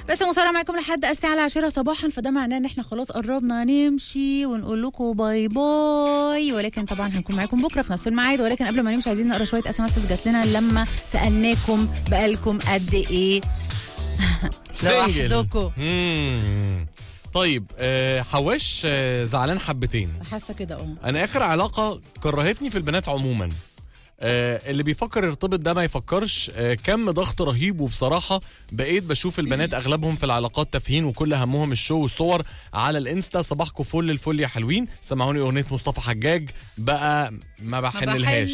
بس مصارعة معاكم لحد الساعة العاشرة صباحا فده معناه ان احنا خلاص قربنا نمشي ونقول لكم باي باي ولكن طبعا هنكون معاكم بكرة في نفس الميعاد ولكن قبل ما نمشي عايزين نقرا شوية اس ام اس جات لنا لما سألناكم بقالكم قد ايه سنجل. لوحدكم مم. طيب آه، حواش آه، زعلان حبتين حاسة كده اه انا اخر علاقه كرهتني في البنات عموما آه اللي بيفكر يرتبط ده ما يفكرش آه كم ضغط رهيب وبصراحه بقيت بشوف البنات اغلبهم في العلاقات تافهين وكل همهم الشو والصور على الانستا صباحكم فل الفل يا حلوين سمعوني اغنيه مصطفى حجاج بقى ما ما بحنلهاش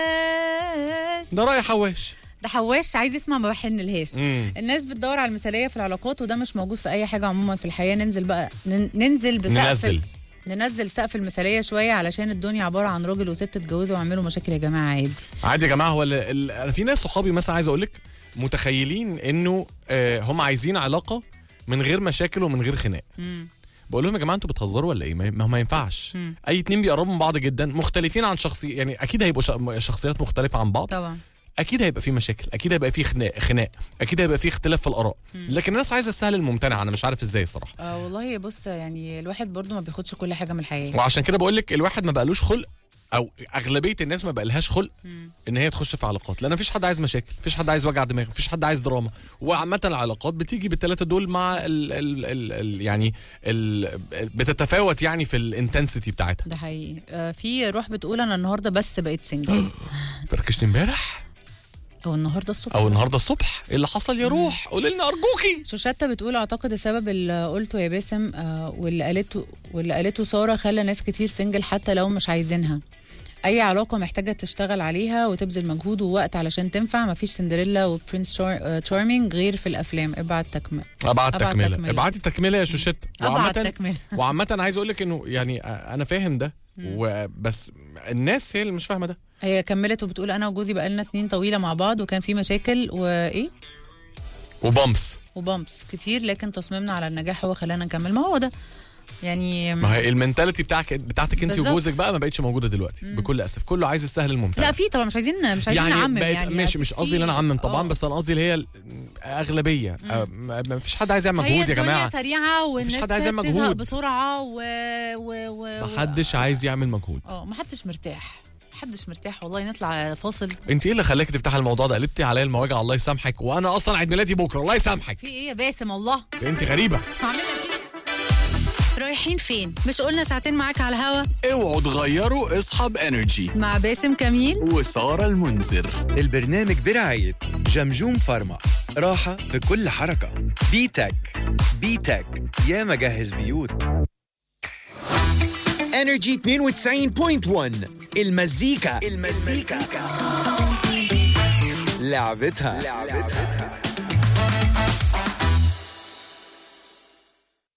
بحنلهاش ده راي حواش ده حواش عايز يسمع ما بحنلهاش مم. الناس بتدور على المثاليه في العلاقات وده مش موجود في اي حاجه عموما في الحياه ننزل بقى نن- ننزل بسقف ننزل. ننزل سقف المثاليه شويه علشان الدنيا عباره عن راجل وست اتجوزوا وعملوا مشاكل يا جماعه عادي عادي يا جماعه هو ال- ال- انا في ناس صحابي مثلا عايز اقول لك متخيلين انه آه هم عايزين علاقه من غير مشاكل ومن غير خناق بقول لهم يا جماعه انتوا بتهزروا ولا ايه ما ما هو ما ينفعش اي اتنين بيقربوا من بعض جدا مختلفين عن شخصي يعني اكيد هيبقوا ش- شخصيات مختلفه عن بعض طبعا اكيد هيبقى في مشاكل اكيد هيبقى في خناق خناق اكيد هيبقى في اختلاف في الاراء لكن الناس عايزه السهل الممتنع انا مش عارف ازاي صراحه آه والله بص يعني الواحد برضو ما بياخدش كل حاجه من الحياه وعشان كده بقول لك الواحد ما بقالوش خلق او اغلبيه الناس ما بقالهاش خلق ان هي تخش في علاقات لان مفيش حد عايز مشاكل مفيش حد عايز وجع دماغ مفيش حد عايز دراما وعامه العلاقات بتيجي بالثلاثه دول مع ال ال ال ال يعني ال بتتفاوت يعني في الانتنسيتي بتاعتها ده حقيقي آه في روح بتقول انا النهارده بس بقيت سنجل فركشت امبارح او النهارده الصبح او النهارده الصبح ايه اللي حصل يا روح قولي لنا ارجوكي شوشتة بتقول اعتقد السبب اللي قلته يا باسم آه واللي قالته واللي قالته ساره خلى ناس كتير سنجل حتى لو مش عايزينها اي علاقه محتاجه تشتغل عليها وتبذل مجهود ووقت علشان تنفع مفيش سندريلا وبرنس تشارمينج غير في الافلام ابعت تكمل ابعت أبعت تكمله تكملة. ابعتي تكمله يا شوشت ابعت تكمله وعامة عايز اقول لك انه يعني انا فاهم ده وبس الناس هي اللي مش فاهمه ده هي كملت وبتقول انا وجوزي بقالنا سنين طويله مع بعض وكان في مشاكل وايه وبامس وبامبس كتير لكن تصميمنا على النجاح هو خلانا نكمل ما هو ده يعني ما هي المنتاليتي بتاعك بتاعتك انت بالظبط. وجوزك بقى ما بقتش موجوده دلوقتي بكل اسف كله عايز السهل الممتع لا في طبعا مش عايزين مش عايزين يعني نعمم بقت يعني ماشي مش قصدي ان انا اعمم طبعا آه. بس انا قصدي اللي هي الاغلبيه آه، ما ما فيش حد عايز يعمل هي مجهود يا الدنيا جماعه سريعه والناس حد عايز فيها يعمل بتزهق مجهود. بسرعه و و و محدش عايز يعمل مجهود اه محدش مرتاح محدش مرتاح والله نطلع فاصل انت ايه اللي خلاكي تفتحي الموضوع ده قلبتي عليا المواجع الله يسامحك وانا اصلا عيد ميلادي بكره الله يسامحك في ايه يا باسم الله انت غريبه هعملها كده رايحين فين مش قلنا ساعتين معاك على الهوا اوعوا تغيروا اصحاب انرجي مع باسم كمين وساره المنذر البرنامج برعاية جمجوم فارما راحة في كل حركة بيتك بيتك يا مجهز بيوت انرجي 92.1 المزيكا المزيكا لعبتها, لعبتها.